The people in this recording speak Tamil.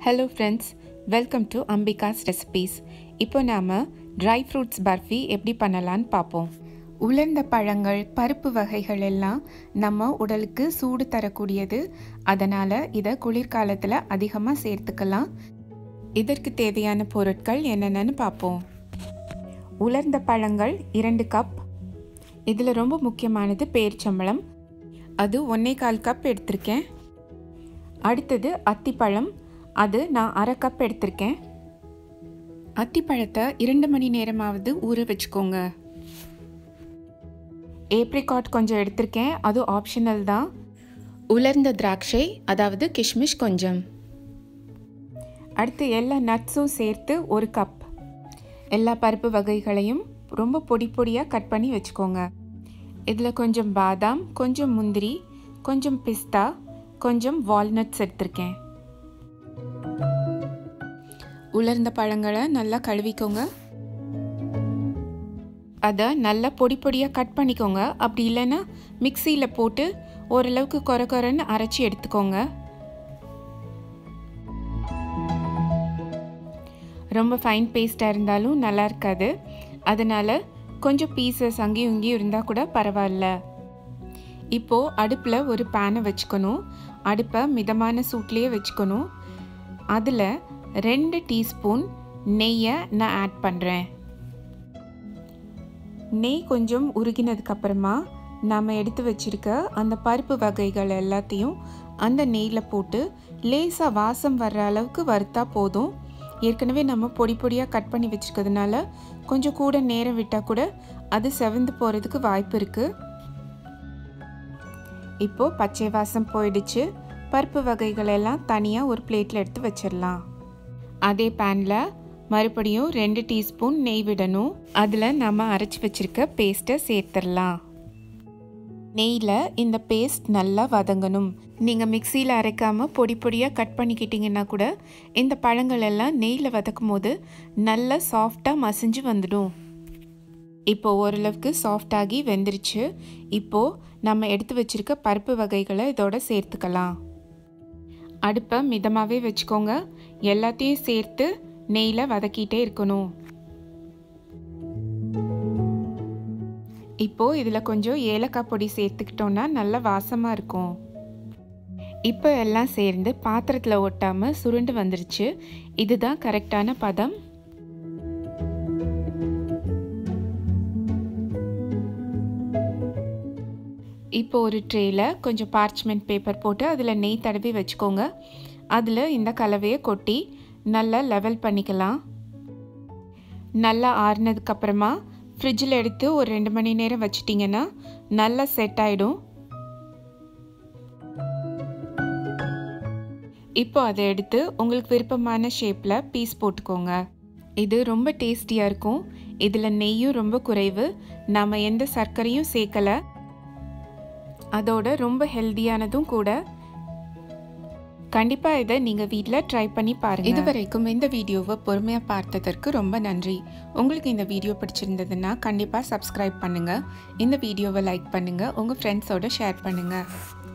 hello friends welcome to Ambika's recipes இப்போ நாம் ட்ரை ஃப்ரூட்ஸ் பர்ஃபி எப்படி பண்ணலான்னு பார்ப்போம் உலர்ந்த பழங்கள் பருப்பு வகைகள் எல்லாம் நம்ம உடலுக்கு சூடு தரக்கூடியது அதனால் இதை குளிர்காலத்தில் அதிகமாக சேர்த்துக்கலாம் இதற்கு தேவையான பொருட்கள் என்னென்னு பார்ப்போம் உலர்ந்த பழங்கள் இரண்டு கப் இதில் ரொம்ப முக்கியமானது பேர்ச்சம்பழம் அது ஒன்றே கால் கப் எடுத்திருக்கேன் அடுத்தது அத்திப்பழம் அது நான் அரை கப் எடுத்திருக்கேன் அத்திப்பழத்தை இரண்டு மணி நேரமாவது ஊற வச்சுக்கோங்க ஏப்ரிகாட் கொஞ்சம் எடுத்திருக்கேன் அது ஆப்ஷனல் தான் உலர்ந்த திராட்சை அதாவது கிஷ்மிஷ் கொஞ்சம் அடுத்து எல்லா நட்ஸும் சேர்த்து ஒரு கப் எல்லா பருப்பு வகைகளையும் ரொம்ப பொடி பொடியாக கட் பண்ணி வச்சுக்கோங்க இதில் கொஞ்சம் பாதாம் கொஞ்சம் முந்திரி கொஞ்சம் பிஸ்தா கொஞ்சம் வால்நட்ஸ் எடுத்திருக்கேன் உலர்ந்த பழங்களை நல்லா கழுவிக்கோங்க அதை நல்லா பொடி பொடியாக கட் பண்ணிக்கோங்க அப்படி இல்லைன்னா மிக்சியில் போட்டு ஓரளவுக்கு கொர கொரன்னு அரைச்சி எடுத்துக்கோங்க ரொம்ப ஃபைன் பேஸ்ட்டாக இருந்தாலும் நல்லா இருக்காது அதனால் கொஞ்சம் பீசஸ் அங்கேயும் இங்கேயும் இருந்தால் கூட பரவாயில்ல இப்போது அடுப்பில் ஒரு பேனை வச்சுக்கணும் அடுப்பை மிதமான சூட்லேயே வச்சுக்கணும் அதில் ரெண்டு டீஸ்பூன் நெய்யை நான் ஆட் பண்ணுறேன் நெய் கொஞ்சம் உருகினதுக்கப்புறமா நாம் எடுத்து வச்சுருக்க அந்த பருப்பு வகைகள் எல்லாத்தையும் அந்த நெய்யில் போட்டு லேசாக வாசம் வர்ற அளவுக்கு வறுத்தா போதும் ஏற்கனவே நம்ம பொடி பொடியாக கட் பண்ணி வச்சுருக்கிறதுனால கொஞ்சம் கூட நேரம் விட்டால் கூட அது செவந்து போகிறதுக்கு வாய்ப்பு இருக்குது இப்போது பச்சை வாசம் போயிடுச்சு பருப்பு வகைகள் எல்லாம் தனியாக ஒரு பிளேட்டில் எடுத்து வச்சிடலாம் அதே பேனில் மறுபடியும் ரெண்டு டீஸ்பூன் நெய் விடணும் அதில் நம்ம அரைச்சி வச்சுருக்க பேஸ்ட்டை சேர்த்துடலாம் நெய்யில் இந்த பேஸ்ட் நல்லா வதங்கணும் நீங்கள் மிக்சியில் அரைக்காமல் பொடி பொடியாக கட் பண்ணிக்கிட்டிங்கன்னா கூட இந்த பழங்கள் எல்லாம் நெய்யில் வதக்கும் போது நல்லா சாஃப்டாக மசிஞ்சு வந்துடும் இப்போ ஓரளவுக்கு சாஃப்டாகி வெந்துருச்சு இப்போது நம்ம எடுத்து வச்சுருக்க பருப்பு வகைகளை இதோட சேர்த்துக்கலாம் அடுப்பை மிதமாகவே வச்சுக்கோங்க எல்லாத்தையும் சேர்த்து நெய்யில் வதக்கிட்டே இருக்கணும் இப்போது இதில் கொஞ்சம் ஏலக்காய் பொடி சேர்த்துக்கிட்டோன்னா நல்ல வாசமாக இருக்கும் இப்போ எல்லாம் சேர்ந்து பாத்திரத்தில் ஒட்டாமல் சுருண்டு வந்துருச்சு இதுதான் கரெக்டான பதம் இப்போ ஒரு ட்ரேயில் கொஞ்சம் பார்ச்மெண்ட் பேப்பர் போட்டு அதில் நெய் தடவி வச்சுக்கோங்க அதில் இந்த கலவையை கொட்டி நல்லா லெவல் பண்ணிக்கலாம் நல்லா ஆறுனதுக்கப்புறமா ஃப்ரிட்ஜில் எடுத்து ஒரு ரெண்டு மணி நேரம் வச்சிட்டிங்கன்னா நல்லா செட் ஆகிடும் இப்போ அதை எடுத்து உங்களுக்கு விருப்பமான ஷேப்பில் பீஸ் போட்டுக்கோங்க இது ரொம்ப டேஸ்டியாக இருக்கும் இதில் நெய்யும் ரொம்ப குறைவு நாம் எந்த சர்க்கரையும் சேர்க்கலை அதோட ரொம்ப ஹெல்தியானதும் கூட கண்டிப்பாக இதை நீங்கள் வீட்டில் ட்ரை பண்ணி பாருங்கள் இது வரைக்கும் இந்த வீடியோவை பொறுமையாக பார்த்ததற்கு ரொம்ப நன்றி உங்களுக்கு இந்த வீடியோ பிடிச்சிருந்ததுன்னா கண்டிப்பாக சப்ஸ்கிரைப் பண்ணுங்கள் இந்த வீடியோவை லைக் பண்ணுங்கள் உங்கள் ஃப்ரெண்ட்ஸோட ஷேர் பண்ணுங்கள்